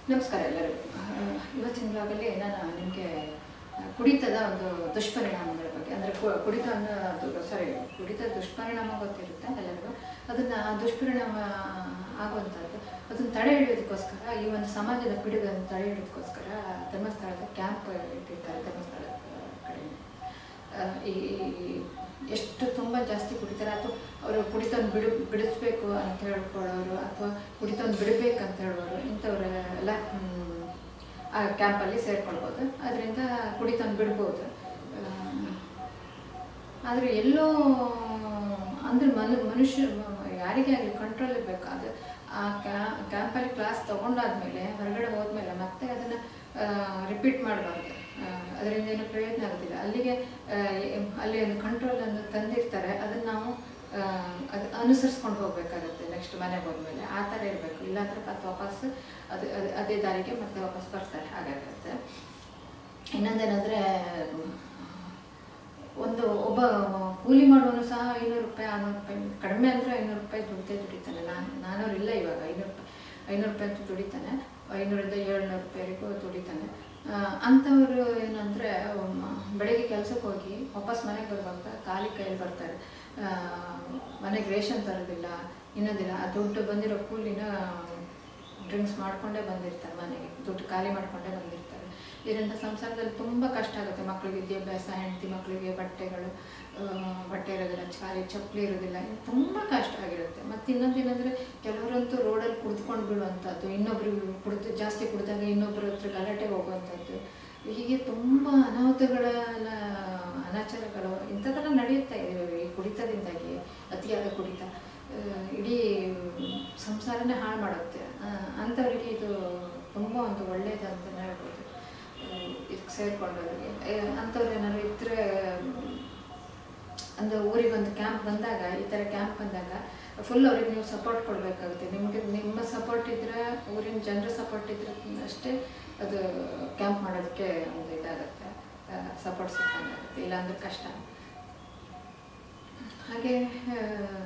ನಮಸ್ಕಾರ ಎಲ್ಲರಿಗೂ ಅಹ್, ಇವತ್ತಿನ ಬ್ಲಾಗಲ್ಲಿ ನಾನು ನಿಮಗೆ ಕುಡಿತದ ಒಂದು ದುಷ್ಪರಿಣಾಮಗಳ ಬಗ್ಗೆ ಅಂದರೆ ಕುಡಿತ ಅನ್ನೋ ಸಾರಿ ಕುಡಿತ ದುಷ್ಪರಿಣಾಮ ಗೊತ್ತಿರುತ್ತೆ ಎಲ್ಲರಿಗೂ ಅದನ್ನು ಆ ದುಷ್ಪರಿಣಾಮ ಆಗುವಂಥದ್ದು ಅದನ್ನು ತಡೆ ಹಿಡಿಯೋದಕ್ಕೋಸ್ಕರ ಈ ಒಂದು ಸಮಾಜದ ಪಿಡುಗನ್ನು ತಡೆ ಹಿಡಿಯೋದಕ್ಕೋಸ್ಕರ ಧರ್ಮಸ್ಥಳದ ಕ್ಯಾಂಪ್ ಇಟ್ಟಿರ್ತಾರೆ ಧರ್ಮಸ್ಥಳದ ಕಡೆ ಅಹ್, ಈ ಈ- ಎಷ್ಟು ತುಂಬ ಜಾಸ್ತಿ ಕುಡಿತಾರೆ ಅಥವಾ ಅವರು ಕುಡಿತವನ್ನು ಬಿಡು ಬಿಡಿಸ್ಬೇಕು ಅಂತ ಹೇಳ್ಕೊಳ್ಳೋರು ಅಥವಾ ಕುಡಿತವನ್ನು ಬಿಡಬೇಕಂತ ಹೇಳೋರು ಇಂಥವರೆಲ್ಲ ಮ್, ಆ ಕ್ಯಾಂಪಲ್ಲಿ ಸೇರ್ಕೊಳ್ಬೋದು ಅದರಿಂದ ಕುಡಿತವನ್ನು ಬಿಡ್ಬೋದು ಆದರೆ ಎಲ್ಲೋ ಅಂದರೆ ಮನು ಮನುಷ್ಯ ಯಾರಿಗೇ ಆಗಲಿ ಕಂಟ್ರೋಲ್ ಇರಬೇಕು ಅದು ಆ ಕ್ಯಾಂಪಲ್ಲಿ ಕ್ಲಾಸ್ ತೊಗೊಂಡಾದ್ಮೇಲೆ ಹೊರಗಡೆ ಹೋದ್ಮೇಲೆ ಮತ್ತೆ ಅದನ್ನು ರಿಪೀಟ್ ಮಾಡಬಾರ್ದು ಅದರಿಂದ ಏನು ಪ್ರಯೋಜನ ಆಗೋದಿಲ್ಲ ಅಲ್ಲಿಗೆ ಆ, ಎ- ಅಲ್ಲಿ ಒಂದು ಕಂಟ್ರೋಲನ್ನು ತಂದಿರ್ತಾರೆ ಅದನ್ನು ನಾವು ಆ, ಅದು ಅನುಸರಿಸ್ಕೊಂಡು ಹೋಗ್ಬೇಕಾಗುತ್ತೆ ನೆಕ್ಸ್ಟ್ ಮನೆಗೆ ಹೋದ್ಮೇಲೆ ಆ ಥರ ಇರಬೇಕು ಇಲ್ಲಾಂದ್ರೆ ಮತ್ತೆ ವಾಪಸ್ ಅದು ಅದು ಅದೇ ದಾರಿಗೆ ಮತ್ತೆ ವಾಪಸ್ ಬರ್ತಾರೆ ಹಾಗಾಗುತ್ತೆ ಇನ್ನೊಂದೇನೆಂದರೆ ಒಂದು ಒಬ್ಬ ಕೂಲಿ ಮಾಡುವನು ಸಹ ಐನೂರು ರೂಪಾಯಿ ಆರುನೂರು ರೂಪಾಯಿ ಕಡಿಮೆ ಅಂದರೆ ಐನೂರು ರೂಪಾಯಿ ದುಡಿತೇ ದುಡಿತಾನೆ ನಾನು ನಾನ್ನೂರು ಇಲ್ಲ ಇವಾಗ ಐನೂರು ರೂಪಾಯಿ ಐನೂರು ರೂಪಾಯಿ ಅಂತೂ ದುಡಿತಾನೆ ಐನೂರಿಂದ ಏಳ್ನೂರು ರೂಪಾಯಿವರೆಗೂ ದುಡಿತಾನೆ ಆ, ಅಂಥವ್ರು ಏನಂದರೆ ಬೆಳಗ್ಗೆ ಕೆಲಸಕ್ಕೆ ಹೋಗಿ ವಾಪಸ್ ಮನೆಗೆ ಬರುವಾಗ ಖಾಲಿ ಕೈಯಲ್ಲಿ ಬರ್ತಾರೆ ಆ, ಮನೆಗೆ ರೇಷನ್ ತರೋದಿಲ್ಲ ಇನ್ನೊಂದಿಲ್ಲ ಆ ದುಡ್ಡು ಬಂದಿರೋ ಕೂಲಿನ ಡ್ರಿಂಕ್ಸ್ ಮಾಡ್ಕೊಂಡೇ ಬಂದಿರ್ತಾರೆ ಮನೆಗೆ ದುಡ್ಡು ಖಾಲಿ ಮಾಡ್ಕೊಂಡೇ ಬಂದಿರ್ತಾರೆ ಇದರಿಂದ ಸಂಸಾರದಲ್ಲಿ ತುಂಬ ಕಷ್ಟ ಆಗುತ್ತೆ ಮಕ್ಕಳಿಗೆ ವಿದ್ಯಾಭ್ಯಾಸ ಹೆಂಡತಿ ಮಕ್ಕಳಿಗೆ ಬಟ್ಟೆಗಳು ಆ, ಬಟ್ಟೆ ಇರೋದಿಲ್ಲ ಖಾಲಿ ಚಪ್ಪಲಿ ಇರೋದಿಲ್ಲ ಇದು ತುಂಬ ಕಷ್ಟ ಆಗಿರುತ್ತೆ ಮತ್ತು ಇನ್ನೊಂದೇನೆಂದರೆ ಕೆಲವರಂತೂ ರೋಡಲ್ಲಿ ಕುಡಿದ್ಕೊಂಡು ಬಿಡುವಂಥದ್ದು ಇನ್ನೊಬ್ರಿಗೆ ಕುಡಿದು ಜಾಸ್ತಿ ಕುಡಿದಾಗ ಇನ್ನೊಬ್ಬರ ಹತ್ರ ಗಲಾಟೆಗೆ ಹೋಗುವಂಥದ್ದು ಹೀಗೆ ತುಂಬ ಅನಾಹುತಗಳ ಅನಾಚಾರಗಳು ಇಂಥದ್ದೆಲ್ಲ ನಡೆಯುತ್ತಾ ಇದೆ ಈ ಕುಡಿತದಿಂದಾಗಿ ಅತಿಯಾದ ಕುಡಿತ ಆ, ಇಡೀ ಸಂಸಾರನೇ ಹಾಳು ಮಾಡುತ್ತೆ ಆ, ಅಂಥವರಿಗೆ ಇದು ತುಂಬ ಒಂದು ಒಳ್ಳೆಯದು ಅಂತಲೇ ಹೇಳ್ಬೋದು ಇದಕ್ಕೆ ಸೇರಿಕೊಂಡವರಿಗೆ ಅಂಥವ್ರು ಏನಾದ್ರು ಇದ್ದರೆ ಅಂದರೆ ಊರಿಗೆ ಒಂದು ಕ್ಯಾಂಪ್ ಬಂದಾಗ ಈ ಥರ ಕ್ಯಾಂಪ್ ಬಂದಾಗ ಫುಲ್ ಅವ್ರಿಗೆ ನೀವು ಸಪೋರ್ಟ್ ಕೊಡಬೇಕಾಗುತ್ತೆ ನಿಮಗೆ ನಿಮ್ಮ ಸಪೋರ್ಟ್ ಇದ್ದರೆ ಊರಿನ ಜನರ ಸಪೋರ್ಟ್ ಇದ್ರೆ ಅಷ್ಟೇ ಅದು ಕ್ಯಾಂಪ್ ಮಾಡೋದಕ್ಕೆ ಒಂದು ಇದಾಗುತ್ತೆ ಸಪೋರ್ಟ್ ಸಿಕ್ಕಂಗಾಗುತ್ತೆ ಇಲ್ಲಾಂದ್ರೆ ಕಷ್ಟ ಹಾಗೆ ಆ,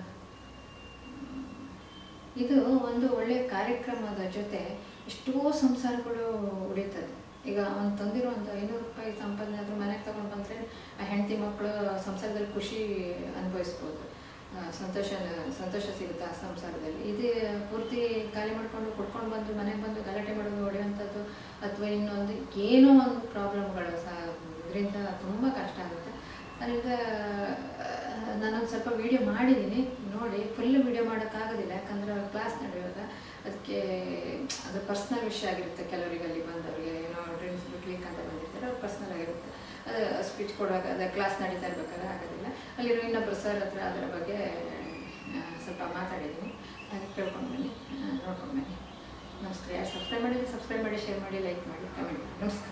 ಇದು ಒಂದು ಒಳ್ಳೆಯ ಕಾರ್ಯಕ್ರಮದ ಜೊತೆ ಎಷ್ಟೋ ಸಂಸಾರಗಳು ಉಳಿತದೆ ಈಗ ಅವ್ನು ತಂದಿರೋ ಒಂದು ಐನೂರು ರೂಪಾಯಿ ಸಂಪಾದನೆ ಆದರೂ ಮನೆಗೆ ತಗೊಂಡು ಬಂದರೆ ಆ ಹೆಂಡತಿ ಮಕ್ಕಳು ಸಂಸಾರದಲ್ಲಿ ಖುಷಿ ಅನುಭವಿಸ್ಬೋದು ಆ, ಸಂತೋಷ ಸಂತೋಷ ಸಿಗುತ್ತೆ ಆ ಸಂಸಾರದಲ್ಲಿ ಇದು ಪೂರ್ತಿ ಖಾಲಿ ಮಾಡ್ಕೊಂಡು ಕುಡ್ಕೊಂಡು ಬಂದು ಮನೆಗೆ ಬಂದು ಗಲಾಟೆ ಮಾಡೋದು ಹೊಡೆಯುವಂಥದ್ದು ಅಥವಾ ಇನ್ನೊಂದು ಏನೋ ಒಂದು ಪ್ರಾಬ್ಲಮ್ಗಳು ಸಹ ಇದರಿಂದ ತುಂಬ ಕಷ್ಟ ಆಗುತ್ತೆ ಅದರಿಂದ ನಾನೊಂದು ಸ್ವಲ್ಪ ವೀಡಿಯೋ ಮಾಡಿದ್ದೀನಿ ನೋಡಿ ಫುಲ್ ವೀಡಿಯೋ ಮಾಡೋಕ್ಕಾಗೋದಿಲ್ಲ ಯಾಕಂದರೆ ಕ್ಲಾಸ್ ನಡೆಯುವಾಗ ಅದಕ್ಕೆ ಅದು ಪರ್ಸ್ನಲ್ ವಿಷಯ ಆಗಿರುತ್ತೆ ಕೆಲವರಿಗೆ ಅಲ್ಲಿ ಬಂದವರಿಗೆ ಏನೋ ಡ್ರಿಂಕ್ಸ್ ಬಿಡ್ಲಿಕ್ಕೆ ಅಂತ ಬಂದಿರ್ತಾರೆ ಅವ್ರು ಪರ್ಸ್ನಲ್ ಆಗಿರುತ್ತೆ ಸ್ಪೀಚ್ ಕೊಡುವಾಗ ಅದೇ ಕ್ಲಾಸ್ ನಡೀತಾ ಇರ್ಬೇಕಾದ್ರೆ ಆಗೋದಿಲ್ಲ ಅಲ್ಲಿರೋ ಇನ್ನೊಬ್ಬರು ಸರ್ ಹತ್ರ ಅದರ ಬಗ್ಗೆ ಆ, ಸ್ವಲ್ಪ ಮಾತಾಡಿದ್ದೀನಿ ಅದಕ್ಕೆ ಕೇಳ್ಕೊಂಡು ಬನ್ನಿ ಆ, ನೋಡ್ಕೊಂಡು ಬನ್ನಿ ನಮಸ್ಕಾರ ಯಾರು ಸಬ್ಸ್ಕ್ರೈಬ್ ಮಾಡಿದ್ರೆ ಸಬ್ಸ್ಕ್ರೈಬ್ ಮಾಡಿ ಶೇರ್ ಮಾಡಿ ಲೈಕ್ ಮಾಡಿ ಕಮೆಂಟ್ ಮಾಡಿ ನಮಸ್ಕಾರ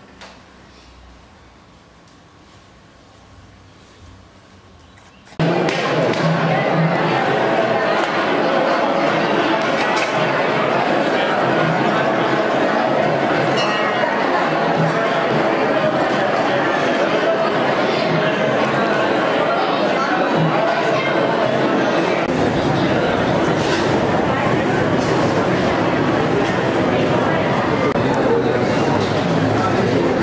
¡Suscríbete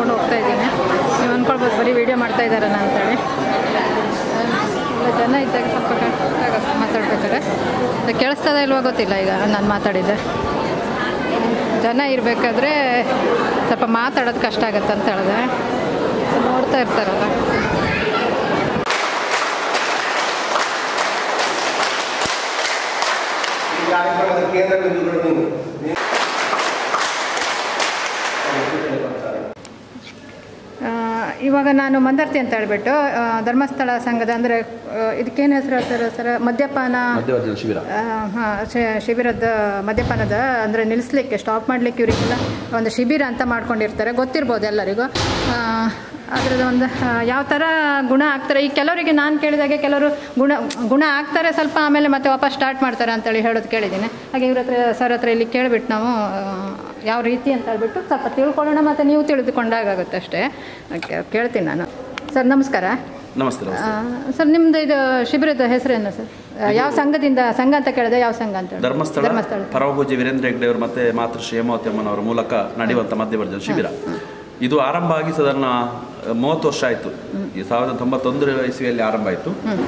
ನಡ್ಕೊಂಡು ಹೋಗ್ತಾ ಇದ್ದೀನಿ ನೀವು ಅಂದ್ಕೊಳ್ಬೋದು ಬರೀ ವೀಡಿಯೋ ಮಾಡ್ತಾ ಇದ್ದಾರಲ್ಲ ಅಂತೇಳಿ ಇಲ್ಲ ಜನ ಇದ್ದಾಗ ಸ್ವಲ್ಪ ಕಷ್ಟ ಆಗುತ್ತೆ ಮಾತಾಡ್ಬೇಕಾದ್ರೆ ಅದು ಕೇಳಿಸ್ತದ ಇಲ್ವೋ ಗೊತ್ತಿಲ್ಲ ಈಗ ನಾನು ಮಾತಾಡಿದ್ದೆ ಜನ ಇರಬೇಕಾದ್ರೆ ಸ್ವಲ್ಪ ಮಾತಾಡೋದು ಕಷ್ಟ ಆಗುತ್ತೆ ಅಂತ ಹೇಳಿದೆ ನೋಡ್ತಾ ಇರ್ತಾರಲ್ಲ ಈ ಕಾರ್ಯಕ್ರಮದ ಕೇಂದ್ರ ಬಿಂದುಗಳು ನೀವು ನೀವು- ಆ, ಇವಾಗ ನಾನು ಮಂದರ್ತಿ ಅಂತ ಹೇಳ್ಬಿಟ್ಟು ಆ, ಧರ್ಮಸ್ಥಳ ಸಂಘದ ಅಂದರೆ ಇದಕ್ಕೇನು ಹೆಸರು ಹೇಳ್ತಾರೆ ಸರ್ ಮದ್ಯಪಾನ ಮಧ್ಯವರ್ಜನ ಶಿಬಿರ ಆ, ಹಾ, ಶಿ- ಶಿಬಿರದ ಮದ್ಯಪಾನದ ಅಂದರೆ ನಿಲ್ಲಿಸ್ಲಿಕ್ಕೆ ಸ್ಟಾಪ್ ಮಾಡಲಿಕ್ಕೆ ಇವರಿಗೆಲ್ಲ ಒಂದು ಶಿಬಿರ ಅಂತ ಮಾಡ್ಕೊಂಡಿರ್ತಾರೆ ಗೊತ್ತಿರ್ಬೋದು ಎಲ್ಲರಿಗೂ ಆ, ಅದ್ರದ್ದು ಒಂದು ಆ, ಯಾವ ಥರ ಗುಣ ಆಗ್ತಾರೆ ಈ ಕೆಲವರಿಗೆ ನಾನು ಕೇಳಿದಾಗೆ ಕೆಲವರು ಗುಣ ಗುಣ ಆಗ್ತಾರೆ ಸ್ವಲ್ಪ ಆಮೇಲೆ ಮತ್ತೆ ವಾಪಸ್ ಸ್ಟಾರ್ಟ್ ಮಾಡ್ತಾರೆ ಅಂತೇಳಿ ಹೇಳೋದು ಕೇಳಿದ್ದೀನಿ ಹಾಗೆ ಇವ್ರ ಹತ್ರ ಸರ್ ಹತ್ರ ಇಲ್ಲಿ ಕೇಳಿಬಿಟ್ಟು ನಾವು ಆ, ಯಾವ ರೀತಿ ಅಂತ ಹೇಳ್ಬಿಟ್ಟು ಸ್ವಲ್ಪ ತಿಳ್ಕೊಳ್ಳೋಣ ಮತ್ತು ನೀವು ತಿಳಿದುಕೊಂಡಾಗುತ್ತೆ ಅಷ್ಟೇ ಓಕೆ ಕೇಳ್ತೀನಿ ನಾನು ಸರ್ ನಮಸ್ಕಾರ ನಮಸ್ತೆ ನಮಸ್ತೆ ಆ, ಸರ್ ನಿಮ್ದು ಇದು ಶಿಬಿರದ ಹೆಸರೇನು ಸರ್ ಆ, ಯಾವ ಸಂಘದಿಂದ ಸಂಘ ಅಂತ ಕೇಳಿದೆ ಯಾವ ಸಂಘ ಅಂತ ಹೇಳಿ? ಧರ್ಮಸ್ಥಳ ಧರ್ಮಸ್ಥಳ ಪರಮಪೂಜ್ಯ ವೀರೇಂದ್ರ ಹೆಗ್ಡೆ ಅವರು ಮತ್ತೆ ಮಾತೃಶ್ರೀ ಹೇಮಾವತಿ ಅಮ್ಮನವರ ಮೂಲಕ ನಡೆಯುವಂಥ ಮಧ್ಯವರ್ಜನ ಶಿಬಿರ ಇದು ಆರಂಭ ಆಗಿ ಸಾಧಾರಣ ಮೂವತ್ತು ವರ್ಷ ಆಯಿತು ಈ ಸಾವಿರದ ತೊಂಬತ್ತೊಂದರ ಇಸ್ವಿಯಲ್ಲಿ ಆರಂಭ ಆಯಿತು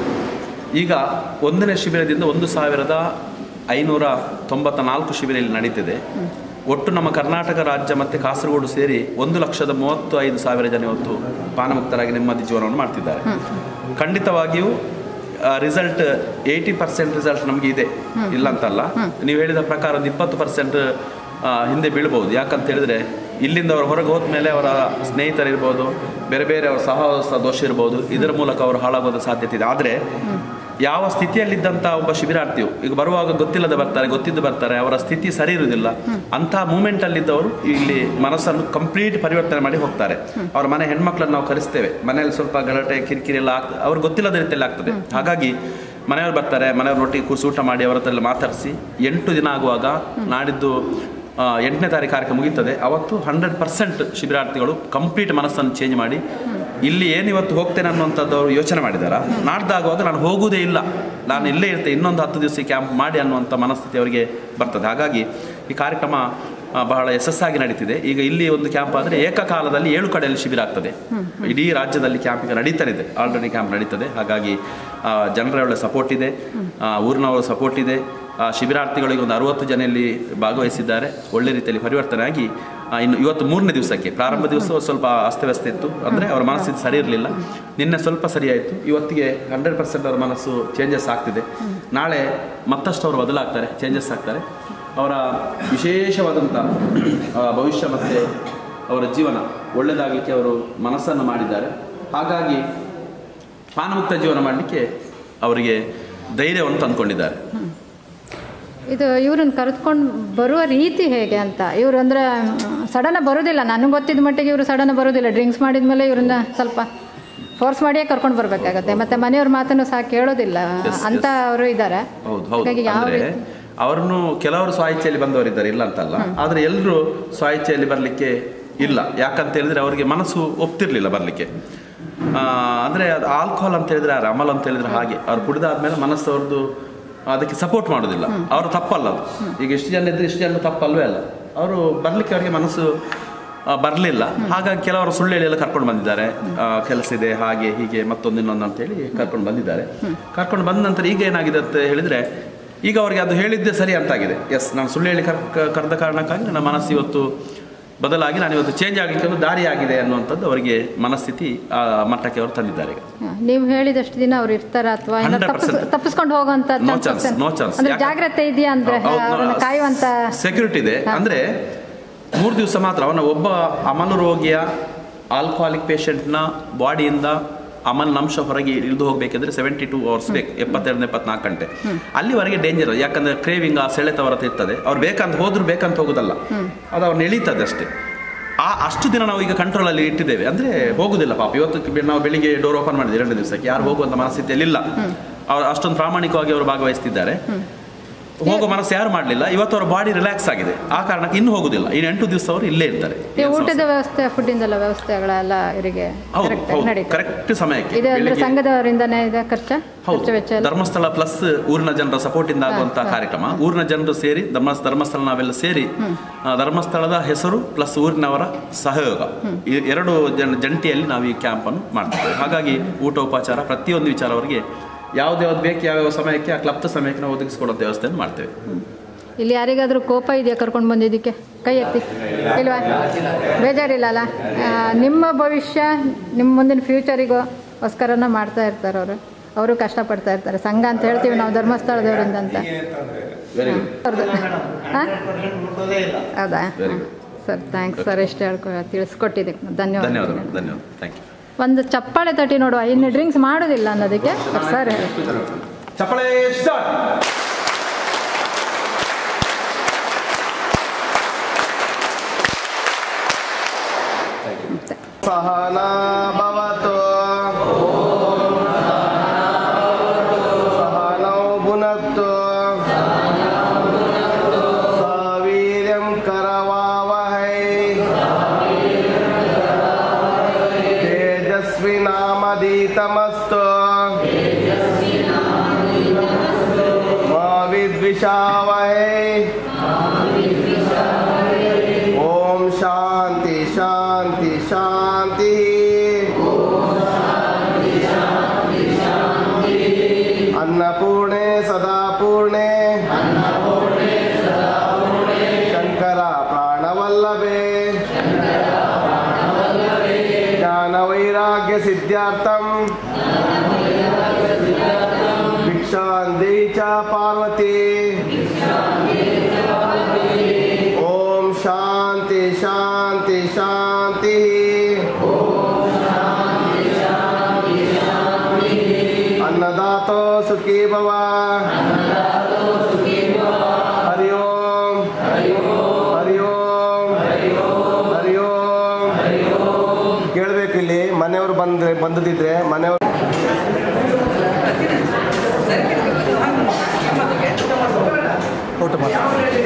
ಈಗ ಒಂದನೇ ಶಿಬಿರದಿಂದ ಒಂದು ಸಾವಿರದ ಐನೂರ ತೊಂಬತ್ತ ನಾಲ್ಕು ಶಿಬಿರ ಇಲ್ಲಿ ನಡೀತಿದೆ ಒಟ್ಟು ನಮ್ಮ ಕರ್ನಾಟಕ ರಾಜ್ಯ ಮತ್ತು ಕಾಸರಗೋಡು ಸೇರಿ ಒಂದು ಲಕ್ಷದ ಮೂವತ್ತು ಐದು ಸಾವಿರ ಜನ ಇವತ್ತು ಪಾನಮುಕ್ತರಾಗಿ ನೆಮ್ಮದಿ ಜೀವನವನ್ನು ಮಾಡ್ತಿದ್ದಾರೆ ಖಂಡಿತವಾಗಿಯೂ ರಿಸಲ್ಟ್ ಏಯ್ಟಿ ಪರ್ಸೆಂಟ್ ರಿಸಲ್ಟ್ ನಮಗೆ ಇದೆ ಇಲ್ಲ ಅಂತಲ್ಲ ನೀವು ಹೇಳಿದ ಪ್ರಕಾರ ಒಂದು ಇಪ್ಪತ್ತು ಪರ್ಸೆಂಟ್ ಹಿಂದೆ ಬೀಳ್ಬೋದು ಯಾಕಂತ ಹೇಳಿದ್ರೆ ಇಲ್ಲಿಂದ ಅವರು ಹೊರಗೆ ಹೋದ ಮೇಲೆ ಅವರ ಸ್ನೇಹಿತರಿರ್ಬೋದು ಬೇರೆ ಬೇರೆ ಅವರ ಸಹವಾಸ ದೋಷ ಇರ್ಬೋದು ಇದರ ಮೂಲಕ ಅವರು ಹಾಳಾಗೋದ ಸಾಧ್ಯತೆ ಇದೆ ಆದರೆ ಯಾವ ಸ್ಥಿತಿಯಲ್ಲಿದ್ದಂಥ ಒಬ್ಬ ಶಿಬಿರಾರ್ಥಿಯು ಈಗ ಬರುವಾಗ ಗೊತ್ತಿಲ್ಲದ ಬರ್ತಾರೆ ಗೊತ್ತಿದ್ದು ಬರ್ತಾರೆ ಅವರ ಸ್ಥಿತಿ ಸರಿ ಇರುವುದಿಲ್ಲ ಅಂತಹ ಮೂಮೆಂಟ್ ಅಲ್ಲಿದ್ದವರು ಇಲ್ಲಿ ಮನಸ್ಸನ್ನು ಕಂಪ್ಲೀಟ್ ಪರಿವರ್ತನೆ ಮಾಡಿ ಹೋಗ್ತಾರೆ ಅವರ ಮನೆ ಹೆಣ್ಮಕ್ಳನ್ನು ನಾವು ಕರೆಸ್ತೇವೆ ಮನೆಯಲ್ಲಿ ಸ್ವಲ್ಪ ಗಲಾಟೆ ಕಿರಿಕಿರಿ ಎಲ್ಲ ಆಗ್ತದೆ ಅವ್ರಿಗೆ ಗೊತ್ತಿಲ್ಲದ ರೀತಿಯಲ್ಲಿ ಆಗ್ತದೆ ಹಾಗಾಗಿ ಮನೆಯವರು ಬರ್ತಾರೆ ಮನೆಯವ್ರೊಟ್ಟಿಗೆ ಕೂರಿಸಿ ಊಟ ಮಾಡಿ ಅವರ ಹತ್ರ ಎಲ್ಲ ಮಾತಾಡಿಸಿ ಎಂಟು ದಿನ ಆಗುವಾಗ ನಾಡಿದ್ದು ಆ, ಎಂಟನೇ ತಾರೀಕು ಕಾರ್ಯಕ್ರಮ ಮುಗೀತದೆ ಅವತ್ತು ಹಂಡ್ರೆಡ್ ಪರ್ಸೆಂಟ್ ಶಿಬಿರಾರ್ಥಿಗಳು ಕಂಪ್ಲೀಟ್ ಮನಸ್ಸನ್ನು ಚೇಂಜ್ ಮಾಡಿ ಇಲ್ಲಿ ಏನು ಇವತ್ತು ಹೋಗ್ತೇನೆ ಅನ್ನುವಂಥದ್ದು ಅವರು ಯೋಚನೆ ಮಾಡಿದಾರ ನಾಡ್ದಾಗುವಾಗ ನಾನು ಹೋಗುವುದೇ ಇಲ್ಲ ನಾನು ಇಲ್ಲೇ ಇರ್ತೇನೆ ಇನ್ನೊಂದು ಹತ್ತು ದಿವಸ ಕ್ಯಾಂಪ್ ಮಾಡಿ ಅನ್ನುವಂಥ ಮನಸ್ಥಿತಿ ಅವರಿಗೆ ಬರ್ತದೆ ಹಾಗಾಗಿ ಈ ಕಾರ್ಯಕ್ರಮ ಆ, ಬಹಳ ಯಶಸ್ಸಾಗಿ ನಡೀತಿದೆ ಈಗ ಇಲ್ಲಿ ಒಂದು ಕ್ಯಾಂಪ್ ಆದರೆ ಏಕಕಾಲದಲ್ಲಿ ಏಳು ಕಡೆಯಲ್ಲಿ ಶಿಬಿರ ಆಗ್ತದೆ ಇಡೀ ರಾಜ್ಯದಲ್ಲಿ ಕ್ಯಾಂಪ್ ಈಗ ನಡೀತಾ ಇದೆ ಆಲ್ರೆಡಿ ಕ್ಯಾಂಪ್ ನಡೀತದೆ ಹಾಗಾಗಿ ಆ, ಜನರ ಒಳ್ಳೆ ಸಪೋರ್ಟ್ ಇದೆ ಆ, ಊರಿನವರ ಸಪೋರ್ಟ್ ಇದೆ ಆ, ಶಿಬಿರಾರ್ಥಿಗಳಿಗೆ ಒಂದು ಅರುವತ್ತು ಜನ ಇಲ್ಲಿ ಭಾಗವಹಿಸಿದ್ದಾರೆ ಒಳ್ಳೆ ರೀತಿಯಲ್ಲಿ ಪರಿವರ್ತನೆ ಆಗಿ ಆ, ಇನ್ನು ಇವತ್ತು ಮೂರನೇ ದಿವಸಕ್ಕೆ ಪ್ರಾರಂಭ ದಿವಸ ಸ್ವಲ್ಪ ಅಸ್ತವ್ಯಸ್ತ ಇತ್ತು ಅಂದರೆ ಅವರ ಮನಸ್ಥಿತಿ ಸರಿ ಇರಲಿಲ್ಲ ನಿನ್ನೆ ಸ್ವಲ್ಪ ಸರಿಯಾಯಿತು ಇವತ್ತಿಗೆ ಹಂಡ್ರೆಡ್ ಪರ್ಸೆಂಟ್ ಅವರ ಮನಸ್ಸು ಚೇಂಜಸ್ ಆಗ್ತಿದೆ ನಾಳೆ ಮತ್ತಷ್ಟು ಅವರು ಬದಲಾಗ್ತಾರೆ ಚೇಂಜಸ್ ಆಗ್ತಾರೆ ಅವರ ವಿಶೇಷವಾದಂಥ ಆ, ಭವಿಷ್ಯ ಮತ್ತು ಅವರ ಜೀವನ ಒಳ್ಳೆಯದಾಗಲಿಕ್ಕೆ ಅವರು ಮನಸ್ಸನ್ನು ಮಾಡಿದ್ದಾರೆ ಹಾಗಾಗಿ ಪಾನಮುಕ್ತ ಜೀವನ ಮಾಡಲಿಕ್ಕೆ ಅವರಿಗೆ ಧೈರ್ಯವನ್ನು ತಂದುಕೊಂಡಿದ್ದಾರೆ ಇದು ಇವ್ರನ್ನ ಕರೆದುಕೊಂಡು ಬರುವ ರೀತಿ ಹೇಗೆ ಅಂತ ಇವರು ಅಂದರೆ ಸಡನ್ ಬರೋದಿಲ್ಲ ನನಗೆ ಗೊತ್ತಿದ್ದ ಮಟ್ಟಿಗೆ ಇವರು ಸಡನ್ ಬರೋದಿಲ್ಲ ಡ್ರಿಂಕ್ಸ್ ಮಾಡಿದ್ಮೇಲೆ ಇವ್ರನ್ನ ಸ್ವಲ್ಪ ಫೋರ್ಸ್ ಮಾಡಿಯೇ ಕರ್ಕೊಂಡು ಬರಬೇಕಾಗತ್ತೆ ಮತ್ತು ಮನೆಯವ್ರ ಮಾತನ್ನು ಸಹ ಕೇಳೋದಿಲ್ಲ Yes, ಅಂತ yes. ಅವರು ಇದ್ದಾರೆ ಹೌದು ಹೌದು ಹಾಗಾಗಿ ಯಾವ ಅಂದ್ರೆ ರೀತಿ ಅವರನ್ನು ಕೆಲವರು ಸ್ವಾಯಿಚ್ಛೆಯಲ್ಲಿ ಬಂದವರಿದ್ದಾರೆ ಇಲ್ಲ ಅಂತಲ್ಲ ಆದ್ರೆ ಎಲ್ಲರೂ ಸ್ವಾಯಿಚ್ಛೆಯಲ್ಲಿ ಬರಲಿಕ್ಕೆ ಇಲ್ಲ ಯಾಕಂತ ಹೇಳಿದ್ರೆ ಅವರಿಗೆ ಮನಸ್ಸು ಒಪ್ತಿರ್ಲಿಲ್ಲ ಬರಲಿಕ್ಕೆ ಅಂದ್ರೆ ಅದು ಆಲ್ಕೋಹಾಲ್ ಅಂತ ಹೇಳಿದ್ರೆ ಯಾರು ಅಮಲ್ ಅಂತ ಹೇಳಿದ್ರೆ ಹಾಗೆ ಅವ್ರು ಕುಡಿದಾದ್ಮೇಲೆ ಮನಸ್ಸು ಅವ್ರದ್ದು ಅದಕ್ಕೆ ಸಪೋರ್ಟ್ ಮಾಡೋದಿಲ್ಲ ಅವರು ತಪ್ಪಲ್ಲ ಅದು ಈಗ ಎಷ್ಟು ಜನ ಇದ್ರೆ ಇಷ್ಟು ಜನ ತಪ್ಪಲ್ವೇ ಅಲ್ಲ ಅವರು ಬರ್ಲಿಕ್ಕೆ ಅವರಿಗೆ ಮನಸ್ಸು ಬರಲಿಲ್ಲ ಹಾಗಾಗಿ ಕೆಲವರು ಸುಳ್ಳು ಹೇಳಿ ಎಲ್ಲ ಕರ್ಕೊಂಡು ಬಂದಿದ್ದಾರೆ ಆ, ಕೆಲಸ ಇದೆ ಹಾಗೆ ಹೀಗೆ ಮತ್ತೊಂದು ಇನ್ನೊಂದು ಅಂತೇಳಿ ಕರ್ಕೊಂಡು ಬಂದಿದ್ದಾರೆ ಕರ್ಕೊಂಡು ಬಂದ ನಂತರ ಈಗ ಏನಾಗಿದೆ ಅಂತ ಹೇಳಿದ್ರೆ ಈಗ ಅವರಿಗೆ ಅದು ಹೇಳಿದ್ದೇ ಸರಿ ಅಂತಾಗಿದೆ ಎಸ್ ನಾನು ಸುಳ್ಳು ಹೇಳಿ ಕರ್ ಕ- ಕರೆದ ಕಾರಣಕ್ಕಾಗಿ ನನ್ನ ಮನಸ್ಸು ಇವತ್ತು ಬದಲಾಗಿ ನಾನು ಇವತ್ತು ಚೇಂಜ್ ಆಗಲಿಕ್ಕೆ ಒಂದು ದಾರಿ ಆಗಿದೆ ಅನ್ನುವಂಥದ್ದು ಅವರಿಗೆ ಮನಸ್ಥಿತಿ ಆ ಮಟ್ಟಕ್ಕೆ ಅವರು ತಂದಿದ್ದಾರೆ ಈಗ ನೀವು ಹೇಳಿದಷ್ಟು ದಿನ ಅವ್ರು ಇರ್ತಾರ ಅಥವಾ 100% ತಪ್ಪಿಸ್ಕೊಂಡು ಹೋಗುವಂತ No chance, no chance. ಅಂದ್ರೆ ಯಾಕೆ- ಜಾಗ್ರತೆ ಇದೆಯಾ ಅಂದ್ರೆ ಹೌದು, ಹೌದು. ಅವ್ರನ್ನ ಕಾಯುವಂತ ಸೆಕ್ಯೂರಿಟಿ ಇದೆ ಅಂದ್ರೆ ಮೂರು ದಿವಸ ಮಾತ್ರ ಅವನ ಒಬ್ಬ ಅಮಲು ರೋಗಿಯ ಆಲ್ಕೋಹಾಲಿಕ್ ಪೇಷಂಟ್ನ ಬಾಡಿಯಿಂದ ಅಮಲ್ ಅಂಶ ಹೊರಗೆ ಇಳಿದು ಹೋಗಬೇಕಿದ್ರೆ ಸೆವೆಂಟಿ ಟೂ ಅವರ್ಸ್ ಬೇಕು ಎಪ್ಪತ್ತೆರಡು ಎಪ್ಪತ್ನಾಲ್ಕು ಗಂಟೆ ಅಲ್ಲಿವರೆಗೆ ಡೇಂಜರ್ ಯಾಕಂದ್ರೆ ಕ್ರೇವಿಂಗ್ ಆ ಸೆಳೆತ ಹೊರತ ಇರ್ತದೆ ಅವ್ರು ಬೇಕಂತ ಹೋದ್ರು ಬೇಕಂತ ಹೋಗುದಲ್ಲ ಅದು ಅವ್ರನ್ನ ಎಳೀತದೆ ಅಷ್ಟೇ ಆ ಅಷ್ಟು ದಿನ ನಾವು ಈಗ ಕಂಟ್ರೋಲಲ್ಲಿ ಇಟ್ಟಿದ್ದೇವೆ ಅಂದ್ರೆ ಹೋಗುದಿಲ್ಲ ಪಾಪ ಇವತ್ತು ಬೆ- ನಾವು ಬೆಳಿಗ್ಗೆ ಡೋರ್ ಓಪನ್ ಮಾಡಿದ್ವಿ ಎರಡು ದಿವಸಕ್ಕೆ ಯಾರು ಹೋಗುವಂತ ಮನಸ್ಥಿತಿಯಲ್ಲಿ ಇಲ್ಲ ಅವ್ರು ಅಷ್ಟೊಂದು ಪ್ರಾಮಾಣಿಕವಾಗಿ ಅವರು ಭಾಗವಹಿಸ್ತಿದ್ದಾರೆ ಹೋಗೋ ಮನಸ್ಸು ಯಾರು ಮಾಡಲಿಲ್ಲ ಇವತ್ತು ಅವರ ಬಾಡಿ ರಿಲ್ಯಾಕ್ಸ್ ಆಗಿದೆ ಆ ಕಾರಣಕ್ಕೆ ಇನ್ನು ಹೋಗುದಿಲ್ಲ ಇನ್ನು ಎಂಟು ದಿವಸ ಅವರು ಇಲ್ಲೇ ಇರ್ತಾರೆ ಈ ಏನ್ ಊಟದ ಸಮಸ್ಯೆ? ವ್ಯವಸ್ಥೆ ಫುಡ್ಡಿಂದೆಲ್ಲ ವ್ಯವಸ್ಥೆಗಳೆಲ್ಲ ಇವರಿಗೆ ಹೌದು correct ಆಗಿ ಹೌದು ನಡೀತದೆ ಕರೆಕ್ಟ್ ಸಮಯಕ್ಕೆ ಇದು ಅಂದ್ರೆ ಬೆಳಿಗ್ಗೆ- ಸಂಘದವರಿಂದನೇ ಇದೆ ಖರ್ಚ ಹೌದು ಖರ್ಚು ವೆಚ್ಚ ಎಲ್ಲ ಧರ್ಮಸ್ಥಳ ಪ್ಲಸ್ ಊರಿನ ಜನರ ಸಪೋರ್ಟ್ ಇಂದ ಆಗುವಂತಹ ಹಾ, ಹಾ. ಕಾರ್ಯಕ್ರಮ ಊರಿನ ಜನರು ಸೇರಿ ಧರ್ಮ ಧರ್ಮಸ್ಥಳ ನಾವೆಲ್ಲ ಸೇರಿ ಆ, ಧರ್ಮಸ್ಥಳದ ಹೆಸರು ಪ್ಲಸ್ ಊರಿನವರ ಸಹಯೋಗ ಈ ಎರಡು ಜನ ಜಂಟಿಯಲ್ಲಿ ನಾವು ಈ ಕ್ಯಾಂಪ್ ಅನ್ನು ಮಾಡ್ತೇವೆ ಹಾಗಾಗಿ ಊಟ ಉಪಚಾರ ಪ್ರತಿಯೊಂದು ವಿಚಾರ ಅವರಿಗೆ ಯಾವ್ದು ಯಾವ್ದು ಬೇಕು ಯಾವ್ಯಾವ ಸಮಯಕ್ಕೆ ಆ ಕ್ಲಬ್ದ ಸಮಯಕ್ಕೆ ನಾವು ಒದಗಿಸಿಕೊಡುವಂಥ ವ್ಯವಸ್ಥೆಯನ್ನು ಮಾಡ್ತೇವೆ ಇಲ್ಲಿ ಯಾರಿಗಾದ್ರೂ ಕೋಪ ಇದೆಯಾ ಕರ್ಕೊಂಡು ಬಂದಿದ್ದಕ್ಕೆ ಕೈ ಎತ್ತಿ ಇಲ್ವಾ ಬೇಜಾರಿಲ್ಲ ಅಲ್ಲ ಆ, ನಿಮ್ಮ ಭವಿಷ್ಯ ನಿಮ್ಮ ಮುಂದಿನ ಫ್ಯೂಚರಿಗೋಸ್ಕರನ ಮಾಡ್ತಾ ಇರ್ತಾರೆ ಅವರು ಅವರು ಕಷ್ಟಪಡ್ತಾ ಇರ್ತಾರೆ ಸಂಘ ಅಂತ ಹೇಳ್ತೀವಿ ನಾವು ಧರ್ಮಸ್ಥಳದವರಿಂದ ಅಂತ ವೆರಿ ಗುಡ್ ಅವ್ರದ್ದು ಹಾಂ ಹೌದಾ Very good. Sir thanks sir ಎಷ್ಟು ಹೇಳ್ಕೊ ತಿಳಿಸ್ಕೊಟ್ಟಿದ್ದಕ್ಕೆ ಧನ್ಯವಾದ ಧನ್ಯವಾದ ಧನ್ಯವಾದ ಥ್ಯಾಂಕ್ ಯು ಒಂದು ಚಪ್ಪಾಳೆ ತಟ್ಟಿ ನೋಡುವ ಇನ್ನು ಡ್ರಿಂಕ್ಸ್ ಮಾಡೋದಿಲ್ಲ ಅನ್ನೋದಕ್ಕೆ ಸರ್ ಹೇಳಿ ಚಪ್ಪಳೆ ಸ್ಟಾರ್ಟ್ सहना भवतु सहनौ भुनक्तु सवीर्यं करवावहै तेजस्विनामधीतमस्तु मा विद्विषावहै ओम शांति शांति शांति अन्नपूर्णे सदा पूर्णे शंकरा प्राणवल्लभे ज्ञानवैराग्य सिद्ध्यार्थम भिक्षान्दी च पार्वती ओम शांति शांति शांति अन्नदातो सुखी भव हरि ओम हरि ओम ಹರಿ ಓಂ ಕೇಳಬೇಕು ಇಲ್ಲಿ ಮನೆಯವರು ಬಂದ್ರೆ ಬಂದದಿದ್ರೆ ಮನೆಯವರು ಊಟ ಮಾಡಿ